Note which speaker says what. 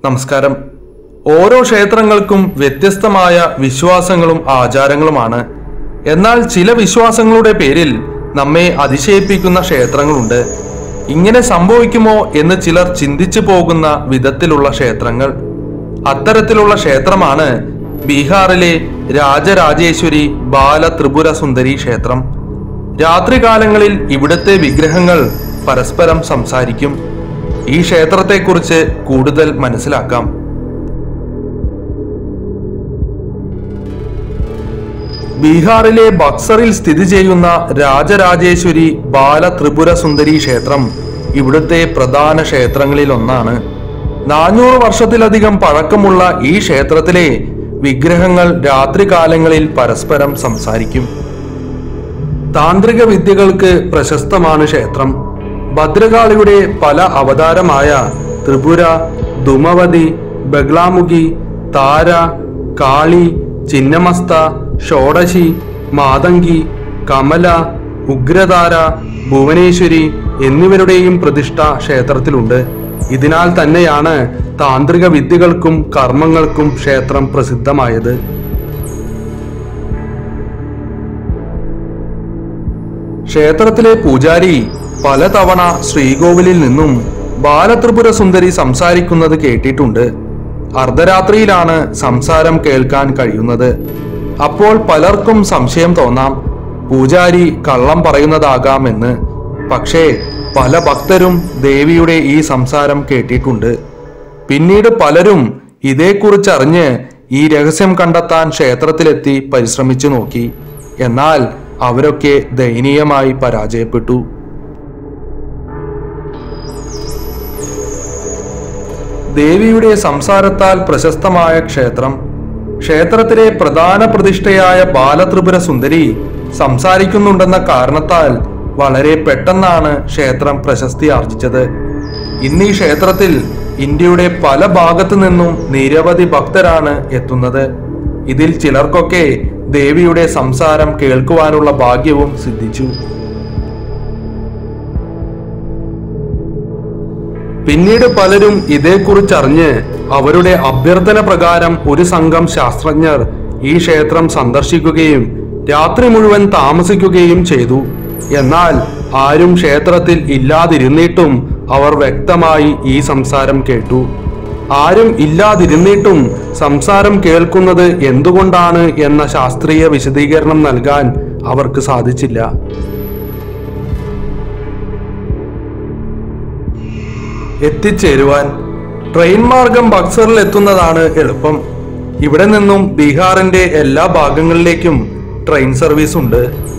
Speaker 1: നമസ്കാരം ഓരോ ക്ഷേത്രങ്ങൾക്കും വ്യത്യസ്തമായ വിശ്വാസങ്ങളും ആചാരങ്ങളുമാണ് എന്നാൽ ചില വിശ്വാസങ്ങളുടെ പേരിൽ നമ്മെ അതിശയിപ്പിക്കുന്ന ക്ഷേത്രങ്ങളുണ്ട് ഇങ്ങനെ സംഭവിക്കുമോ എന്ന് ചിലർ ചിന്തിച്ചു പോകുന്ന വിധത്തിലുള്ള ക്ഷേത്രങ്ങൾ അത്തരത്തിലുള്ള ക്ഷേത്രമാണ് ബീഹാറിലെ രാജരാജേശ്വരി ബാല ത്രിപുര സുന്ദരി ക്ഷേത്രം രാത്രികാലങ്ങളിൽ ഇവിടുത്തെ വിഗ്രഹങ്ങൾ പരസ്പരം സംസാരിക്കും ഈ ക്ഷേത്രത്തെക്കുറിച്ച് കൂടുതൽ മനസ്സിലാക്കാം ബീഹാറിലെ ബക്സറിൽ സ്ഥിതി ചെയ്യുന്ന രാജരാജേശ്വരി ബാല ത്രിപുര സുന്ദരി ക്ഷേത്രം ഇവിടുത്തെ പ്രധാന ക്ഷേത്രങ്ങളിൽ ഒന്നാണ് നാനൂറ് വർഷത്തിലധികം പഴക്കമുള്ള ഈ ക്ഷേത്രത്തിലെ വിഗ്രഹങ്ങൾ രാത്രികാലങ്ങളിൽ പരസ്പരം സംസാരിക്കും താന്ത്രിക വിദ്യകൾക്ക് പ്രശസ്തമാണ് ക്ഷേത്രം ഭദ്രകാളിയുടെ പല അവതാരമായ ത്രിപുര ധുമവതി ബഗ്ലാമുഖി താര കാളി ചിന്നമസ്ത ഷോഡശി മാതങ്കി കമല ഉഗ്രതാര ഭുവനേശ്വരി എന്നിവരുടെയും പ്രതിഷ്ഠ ക്ഷേത്രത്തിലുണ്ട് ഇതിനാൽ തന്നെയാണ് താന്ത്രിക വിദ്യകൾക്കും കർമ്മങ്ങൾക്കും ക്ഷേത്രം പ്രസിദ്ധമായത് ക്ഷേത്രത്തിലെ പൂജാരി പലതവണ ശ്രീകോവിലിൽ നിന്നും ബാലത്രിപുര സുന്ദരി സംസാരിക്കുന്നത് കേട്ടിട്ടുണ്ട് അർദ്ധരാത്രിയിലാണ് സംസാരം കേൾക്കാൻ കഴിയുന്നത് അപ്പോൾ പലർക്കും സംശയം തോന്നാം പൂജാരി കള്ളം പറയുന്നതാകാമെന്ന് പക്ഷേ പല ഭക്തരും ദേവിയുടെ ഈ സംസാരം കേട്ടിട്ടുണ്ട് പിന്നീട് പലരും ഇതേക്കുറിച്ചറിഞ്ഞ് ഈ രഹസ്യം കണ്ടെത്താൻ ക്ഷേത്രത്തിലെത്തി പരിശ്രമിച്ചു നോക്കി എന്നാൽ അവരൊക്കെ ദയനീയമായി പരാജയപ്പെട്ടു ദേവിയുടെ സംസാരത്താൽ പ്രശസ്തമായ ക്ഷേത്രം ക്ഷേത്രത്തിലെ പ്രധാന പ്രതിഷ്ഠയായ ബാലത്രിപുര സുന്ദരി സംസാരിക്കുന്നുണ്ടെന്ന കാരണത്താൽ വളരെ പെട്ടെന്നാണ് ക്ഷേത്രം പ്രശസ്തി ആർജിച്ചത് ഇന്ന് ഈ ക്ഷേത്രത്തിൽ ഇന്ത്യയുടെ പല ഭാഗത്തു നിന്നും നിരവധി ഭക്തരാണ് എത്തുന്നത് ഇതിൽ ചിലർക്കൊക്കെ ദേവിയുടെ സംസാരം കേൾക്കുവാനുള്ള ഭാഗ്യവും സിദ്ധിച്ചു പിന്നീട് പലരും ഇതേക്കുറിച്ചറിഞ്ഞ് അവരുടെ അഭ്യർത്ഥന പ്രകാരം ഒരു സംഘം ശാസ്ത്രജ്ഞർ ഈ ക്ഷേത്രം സന്ദർശിക്കുകയും രാത്രി മുഴുവൻ താമസിക്കുകയും ചെയ്തു എന്നാൽ ആരും ക്ഷേത്രത്തിൽ ഇല്ലാതിരുന്നിട്ടും അവർ വ്യക്തമായി ഈ സംസാരം കേട്ടു ആരും ഇല്ലാതിരുന്നിട്ടും സംസാരം കേൾക്കുന്നത് എന്തുകൊണ്ടാണ് എന്ന ശാസ്ത്രീയ വിശദീകരണം നൽകാൻ അവർക്ക് സാധിച്ചില്ല എത്തിച്ചേരുവാൻ ട്രെയിൻ മാർഗം ബക്സറിൽ എത്തുന്നതാണ് എളുപ്പം ഇവിടെ നിന്നും ബീഹാറിന്റെ എല്ലാ ഭാഗങ്ങളിലേക്കും ട്രെയിൻ സർവീസ് ഉണ്ട്